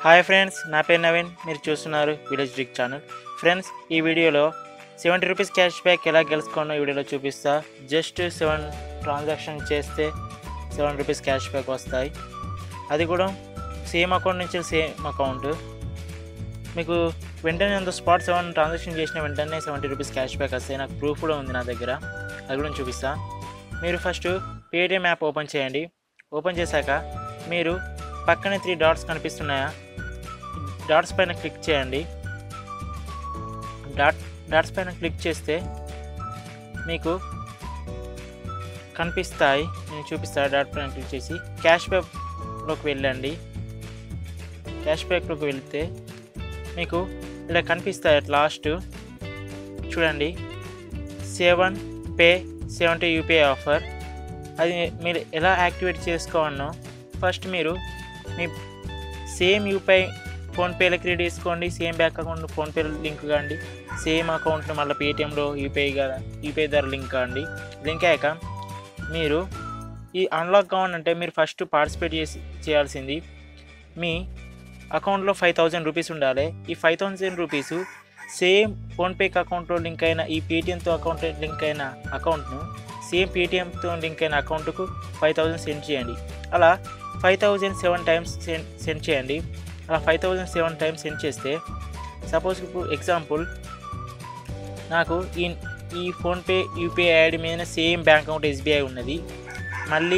hi friends నా పేరు నవీన్ మీరు చూస్తున్నారు విలేజ్ డ్రిక్ ఛానల్ ఫ్రెండ్స్ ఈ వీడియోలో సెవెంటీ రూపీస్ క్యాష్ బ్యాక్ ఎలా గెలుచుకోనో ఈ వీడియోలో చూపిస్తా జస్ట్ సెవెన్ ట్రాన్సాక్షన్ చేస్తే సెవెన్ రూపీస్ క్యాష్ బ్యాక్ వస్తాయి అది కూడా సేమ్ అకౌంట్ నుంచి సేమ్ అకౌంట్ మీకు వెంటనే అంత స్పాట్ సెవెన్ ట్రాన్సాక్షన్ చేసిన వెంటనే సెవెంటీ రూపీస్ క్యాష్ బ్యాక్ వస్తాయి నాకు ప్రూఫ్ కూడా ఉంది నా దగ్గర అది కూడా చూపిస్తా మీరు ఫస్ట్ పేటిఎం యాప్ ఓపెన్ చేయండి ఓపెన్ చేశాక మీరు పక్కనే త్రీ డాట్స్ కనిపిస్తున్నాయా డాట్స్ పైన క్లిక్ చేయండి డాట్ డాట్స్ పైన క్లిక్ చేస్తే మీకు కనిపిస్తాయి నేను చూపిస్తా డాట్ పైన క్లిక్ చేసి క్యాష్ బ్యాక్లోకి వెళ్ళండి క్యాష్ బ్యాక్లోకి వెళ్తే మీకు ఇలా కనిపిస్తాయి అట్ లాస్ట్ చూడండి seven pay seventy UPI offer అది మీరు ఎలా యాక్టివేట్ చేసుకోవాలనో ఫస్ట్ మీరు మీ సేమ్ యూపీఐ ఫోన్పేలో క్రియేట్ చేసుకోండి same bank account PhonePe link కాండి సేమ్ అకౌంట్ని మళ్ళీ పేటిఎంలో యూపీఐ కదా యూపీఐ ద్వారా లింక్ కాండి లింక్ అయ్యాక మీరు ఈ అన్లాక్ కావాలంటే మీరు ఫస్ట్ పార్టిసిపేట్ చేసి చేయాల్సింది మీ అకౌంట్లో ఫైవ్ థౌజండ్ రూపీస్ ఉండాలి ఈ five thousand rupees same PhonePe అకౌంట్లో లింక్ అయిన ఈ పేటిఎంతో అకౌంట్ లింక్ అయిన అకౌంట్ను సేమ్ పేటిఎంతో లింక్ అయిన అకౌంట్కు ఫైవ్ థౌజండ్ సెండ్ చేయండి అలా five thousand seven times send send చేయండి అలా five thousand seven times send చేస్తే సపోజ్ ఇప్పుడు ఎగ్జాంపుల్ నాకు ఈ ఈ ఫోన్పే యూపీఐ ఐడి మీద సేమ్ బ్యాంక్ అకౌంట్ ఎస్బీఐ ఉన్నది మళ్ళీ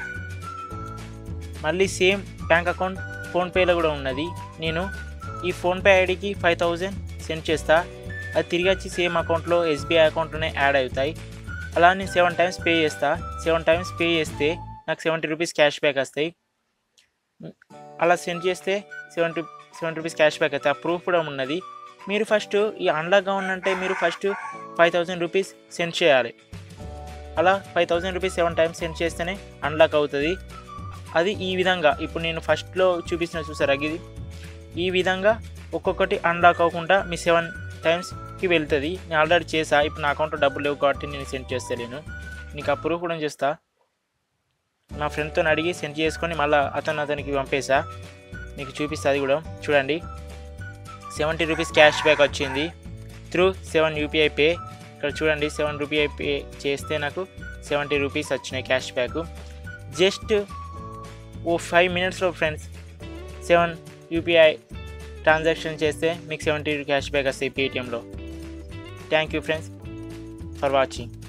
మళ్ళీ సేమ్ బ్యాంక్ అకౌంట్ ఫోన్పేలో కూడా ఉన్నది నేను ఈ ఫోన్పే ఐడికి ఫైవ్ థౌజండ్ సెండ్ చేస్తా అది తిరిగి వచ్చి సేమ్ అకౌంట్లో ఎస్బీఐ అకౌంట్లోనే యాడ్ అవుతాయి అలా నేను సెవెన్ టైమ్స్ పే చేస్తా సెవెన్ టైమ్స్ పే చేస్తే నాకు సెవెంటీ రూపీస్ క్యాష్ బ్యాక్ వస్తాయి అలా సెండ్ చేస్తే seventy seventy rupees cash back అవుతాయి ఆ ప్రూఫ్ కూడా ఉన్నది మీరు ఫస్ట్ ఈ అన్లాక్ కావాలంటే మీరు first five thousand rupees send చేయాలి అలా five thousand rupees seven times send చేస్తేనే అన్లాక్ అవుతుంది అది ఈ విధంగా ఇప్పుడు నేను ఫస్ట్లో చూపించిన చూసారా ఇది ఈ విధంగా ఒక్కొక్కటి అన్లాక్ అవ్వకుండా మీ సెవెన్ టైమ్స్కి వెళ్తుంది నేను ఆల్రెడీ చేసా ఇప్పుడు నా అకౌంట్లో డబ్బులు లేవు కాబట్టి నేను సెండ్ చేస్తలేను నీకు ఆ ప్రూఫ్ కూడా చేస్తా నా ఫ్రెండ్తో అడిగి సెండ్ చేసుకొని మళ్ళీ అతను అతనికి పంపేసా మీకు చూపిస్తా అది కూడా చూడండి సెవెంటీ రూపీస్ క్యాష్ బ్యాక్ వచ్చింది త్రూ సెవెన్ యూపీఐ పే ఇక్కడ చూడండి సెవెన్ రూపీఐ పే చేస్తే నాకు సెవెంటీ రూపీస్ వచ్చినాయి క్యాష్ బ్యాక్ జస్ట్ ఓ ఫైవ్ మినిట్స్లో ఫ్రెండ్స్ సెవెన్ యూపీఐ ట్రాన్సాక్షన్ చేస్తే మీకు సెవెంటీ క్యాష్ బ్యాక్ వస్తాయి పేటిఎంలో thank you friends for watching